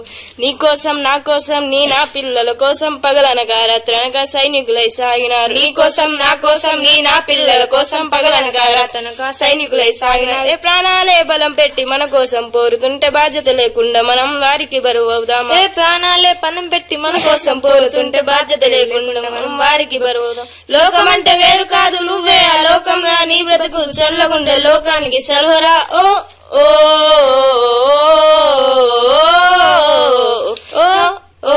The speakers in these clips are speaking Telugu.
నీ కోసం నా కోసం నీ నా పిల్లల కోసం పగలనక రాత్రనక సైనికులై సాగినారు నీ కోసం నా కోసం నీ నా పిల్లల కోసం పగలనక రాత్రనక సైనికులై సాగినారు ఏ ప్రాణాలే బలం పెట్టి మన కోసం పోరుతుంటే బాధ్యత లేకుండా మనం వారికి బరువు అవుదామా ఏ ప్రాణాలే పణం పెట్టి మన కోసం కోసం పోరుతుంటే బాధ్యత లేకుండా మనం వారికి బరువు అవుదాం లోకం అంటే వేరు కాదు నువ్వే ఆ లోకం రా నీ బ్రతుకు చల్లగుండే లోకానికి సెలవరా ఓ ఓ ఓ ఓ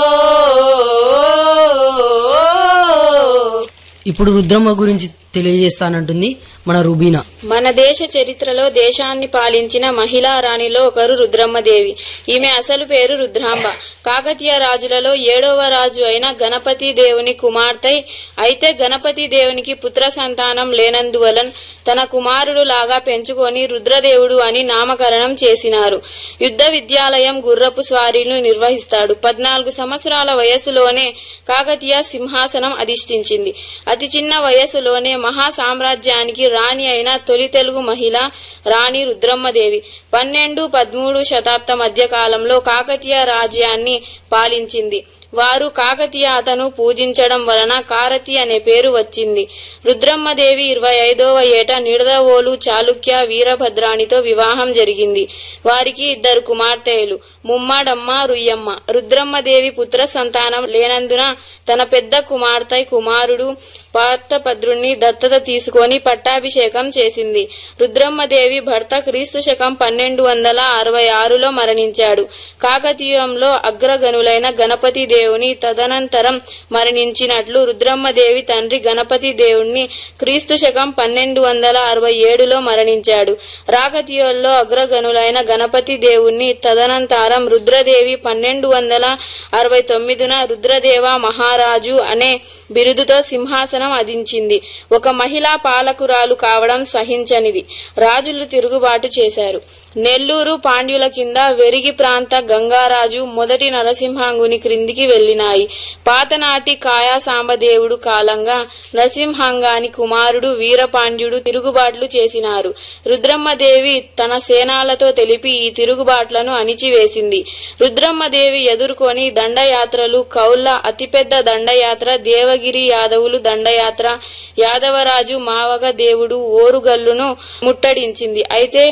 ఇప్పుడు రుద్రమ్మ గురించి తెలియజేస్తానంటుంది మన రుబీనా మన దేశ చరిత్రలో దేశాన్ని పాలించిన మహిళా రాణిలో ఒకరు రుద్రమ్మదేవి ఈమె అసలు పేరు రుద్రాంబ కాకతీయ రాజులలో ఏడవ రాజు అయిన గణపతి దేవుని కుమార్తె అయితే గణపతి దేవునికి పుత్ర సంతానం లేనందువలన తన కుమారుడు లాగా పెంచుకొని రుద్రదేవుడు అని నామకరణం చేసినారు యుద్ధ విద్యాలయం గుర్రపు స్వారీలు నిర్వహిస్తాడు పద్నాలుగు సంవత్సరాల వయస్సులోనే కాకతీయ సింహాసనం అధిష్ఠించింది అతి చిన్న వయస్సులోనే మహా సామ్రాజ్యానికి రాణి అయిన తొలి తెలుగు మహిళ రాణి రుద్రమ్మదేవి పన్నెండు పదమూడు శతాబ్ద మధ్య కాలంలో కాకతీయ రాజ్యాన్ని పాలించింది వారు కాకతీయతను పూజించడం వలన కారతి అనే పేరు వచ్చింది రుద్రమ్మదేవి ఇరవై ఐదవ ఏట నిడదవోలు చాళుక్య వీరభద్రానితో వివాహం జరిగింది వారికి ఇద్దరు కుమార్తెలు ముమ్మాడమ్మ రుయ్యమ్మ రుద్రమ్మదేవి పుత్ర సంతానం లేనందున తన పెద్ద కుమార్తె కుమారుడు పాతభద్రుణ్ణి దత్తత తీసుకొని పట్టాభిషేకం చేసింది రుద్రమ్మదేవి భర్త క్రీస్తు శకం పన్నెండు వందల అరవై ఆరులో మరణించాడు కాకతీయంలో అగ్రగణులైన గణపతి దేవుని తదనంతరం మరణించినట్లు రుద్రమ్మదేవి తండ్రి గణపతి దేవుణ్ణి క్రీస్తు శకం పన్నెండు వందల అరవై ఏడులో మరణించాడు రాకతీయుల్లో అగ్రగణులైన గణపతి దేవుణ్ణి తదనంతరం రుద్రదేవి పన్నెండు వందల అరవై తొమ్మిదిన రుద్రదేవ మహారాజు అనే బిరుదుతో సింహాసనం అదించింది ఒక మహిళా పాలకురాలు కావడం సహించనిది రాజులు తిరుగుబాటు చేశారు నెల్లూరు పాండ్యుల కింద వెరిగి ప్రాంత గంగారాజు మొదటి నరసింహాంగుని క్రిందికి వెళ్లినాయి పాతనాటి కాయాసాంబదేవుడు కాలంగా నరసింహాంగాని కుమారుడు వీరపాండ్యుడు తిరుగుబాట్లు చేసినారు రుద్రమ్మదేవి తన సేనాలతో తెలిపి ఈ తిరుగుబాట్లను అణిచివేసింది రుద్రమ్మదేవి ఎదుర్కొని దండయాత్రలు కౌళ్ళ అతిపెద్ద దండయాత్ర దేవగిరి యాదవులు దండయాత్ర యాదవరాజు మావగ దేవుడు ఓరుగల్లును ముట్టడించింది అయితే